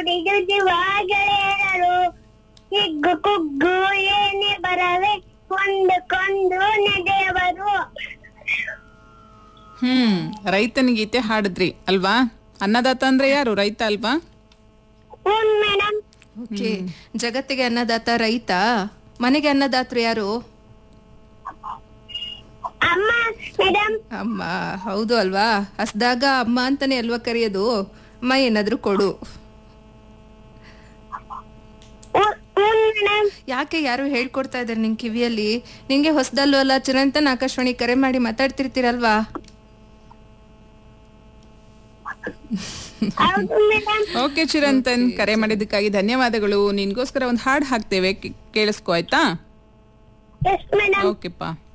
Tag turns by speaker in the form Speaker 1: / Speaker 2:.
Speaker 1: ನುಡಿದುವ ಗೆಳೆಯರು ಹಿಗ್ಗು ಕುಗ್ಗು ಏನೇ ಬರವೆ ಕೊಂದು ನೆಡೆಯವರು
Speaker 2: ಹ್ಮ್ ರೈತನ ಗೀತೆ ಹಾಡಿದ್ರಿ ಅಲ್ವಾ ಅನ್ನದಾತ ಅಂದ್ರೆ ಯಾರು ರೈತ ಅಲ್ವಾ
Speaker 1: ಹ್ಞೂ ಮೇಡಮ್
Speaker 3: ಓಕೆ ಜಗತ್ತಿಗೆ ಅನ್ನದಾತ ರೈತ ಮನೆಗೆ ಅನ್ನದಾತರು ಯಾರು
Speaker 1: ಅಮ್ಮ ಮೇಡಮ್
Speaker 3: ಅಮ್ಮ ಹೌದು ಅಲ್ವಾ ಹಸ್ದಾಗ ಅಮ್ಮ ಅಂತಾನೆ ಅಲ್ವಾ ಕರೆಯೋದು ಅಮ್ಮ ಏನಾದ್ರು ಕೊಡು
Speaker 1: ಹ್ಞೂ ಮೇಡಮ್
Speaker 3: ಯಾಕೆ ಯಾರು ಹೇಳ್ಕೊಡ್ತಾ ಇದ್ದಾರೆ ನಿನ್ ಕಿವಿಯಲ್ಲಿ ನಿಂಗೆ ಹೊಸದಲ್ವ ಅಲ್ಲ ಚಿರಂತನ್ ಆಕಾಶವಾಣಿ ಕರೆ ಮಾಡಿ ಮಾತಾಡ್ತಿರ್ತೀರಲ್ವಾ
Speaker 1: ಹೌದು ಮೇಡಮ್
Speaker 2: ಓಕೆ ಚಿರಂತನ್ ಕರೆ ಮಾಡಿದ್ದಕ್ಕಾಗಿ ಧನ್ಯವಾದಗಳು ನಿನ್ಗೋಸ್ಕರ ಒಂದು ಹಾಡು ಹಾಕ್ತೇವೆ ಕೇ- ಕೇಳಿಸ್ಕೊ ಆಯ್ತಾ
Speaker 1: ಎಸ್ ಮೇಡಮ್
Speaker 2: ಓಕೆಪ್ಪ